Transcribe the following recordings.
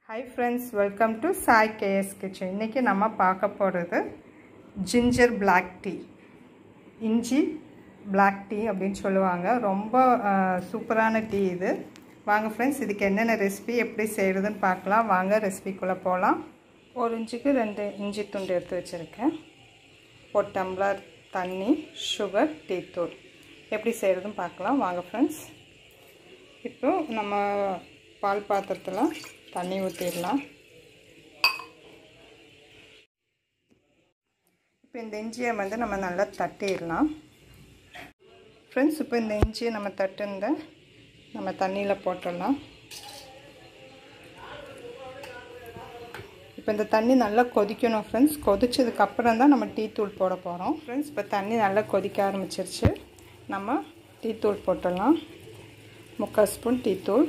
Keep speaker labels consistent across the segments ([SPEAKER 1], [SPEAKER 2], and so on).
[SPEAKER 1] hi friends welcome to Sai KS kitchen இன்றைக்கி நம்ம பார்க்க போகிறது ஜிஞ்சர் பிளாக் டீ இஞ்சி பிளாக் டீ அப்படின்னு சொல்லுவாங்க ரொம்ப சூப்பரான டீ இது வாங்க ஃப்ரெண்ட்ஸ் இதுக்கு என்னென்ன ரெசிபி எப்படி செய்கிறதுன்னு பார்க்கலாம் வாங்க ரெசிபிக்குள்ளே போகலாம் ஒரு இஞ்சிக்கு ரெண்டு இஞ்சி துண்டு எடுத்து வச்சுருக்கேன் ஒரு டம்ளர் தண்ணி சுகர் டீ தூள் எப்படி செய்கிறதுன்னு பார்க்கலாம் வாங்க ஃப்ரெண்ட்ஸ் இப்போ நம்ம பால் பாத்திரத்தில் தண்ணி ஊற்றிடலாம் இப்போ இந்த இஞ்சியை வந்து நம்ம நல்லா தட்டிடலாம் ஃப்ரெண்ட்ஸ் இப்போ இந்த இஞ்சியை நம்ம தட்டுந்த நம்ம தண்ணியில் போட்டுடலாம் இப்போ இந்த தண்ணி நல்லா கொதிக்கணும் ஃப்ரெண்ட்ஸ் கொதிச்சதுக்கப்புறம் தான் நம்ம டீ தூள் போட போகிறோம் ஃப்ரெண்ட்ஸ் இப்போ தண்ணி நல்லா கொதிக்க ஆரம்பிச்சிருச்சு நம்ம டீ தூள் போட்டுடலாம் முக்கால் ஸ்பூன் டீ தூள்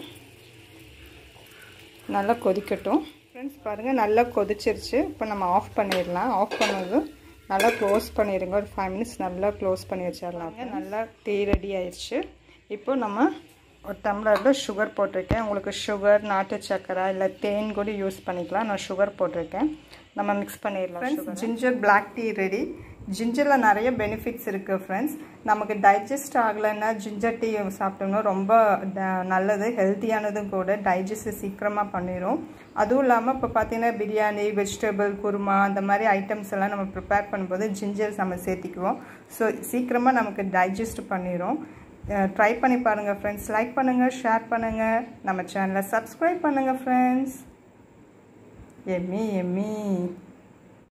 [SPEAKER 1] நல்லா கொதிக்கட்டும் ஃப்ரெண்ட்ஸ் பாருங்கள் நல்லா கொதிச்சிருச்சு இப்போ நம்ம ஆஃப் பண்ணிடலாம் ஆஃப் பண்ணது நல்லா க்ளோஸ் பண்ணிடுங்க ஒரு ஃபைவ் மினிட்ஸ் நல்லா க்ளோஸ் பண்ணி வச்சிடலாங்க நல்லா டீ ரெடி ஆயிடுச்சு இப்போ நம்ம ஒரு டம்ளரில் சுகர் போட்டிருக்கேன் உங்களுக்கு சுகர் நாட்டு சக்கரை இல்லை தேன் கூட யூஸ் பண்ணிக்கலாம் நான் சுகர் போட்டிருக்கேன் நம்ம மிக்ஸ் பண்ணிடலாம் ஜிஞ்சர் பிளாக் டீ ரெடி ஜிஞ்சரில் நிறைய பெனிஃபிட்ஸ் இருக்குது ஃப்ரெண்ட்ஸ் நமக்கு டைஜஸ்ட் ஆகலைன்னா ஜிஞ்சர் டீ சாப்பிட்டோம்னா ரொம்ப நல்லது ஹெல்த்தியானதும் கூட டைஜஸ்ட் சீக்கிரமாக பண்ணிடும் அதுவும் இல்லாமல் இப்போ பார்த்தீங்கன்னா பிரியாணி வெஜிடபிள் குருமா அந்த மாதிரி ஐட்டம்ஸ் எல்லாம் நம்ம ப்ரிப்பேர் பண்ணும்போது ஜிஞ்சர் நம்ம சேர்த்திக்குவோம் ஸோ சீக்கிரமாக நமக்கு டைஜஸ்ட் பண்ணிடும் ட்ரை பண்ணி பாருங்கள் ஃப்ரெண்ட்ஸ் லைக் பண்ணுங்கள் ஷேர் பண்ணுங்கள் நம்ம சேனலை சப்ஸ்கிரைப் பண்ணுங்கள் ஃப்ரெண்ட்ஸ் எம்மி எம்மி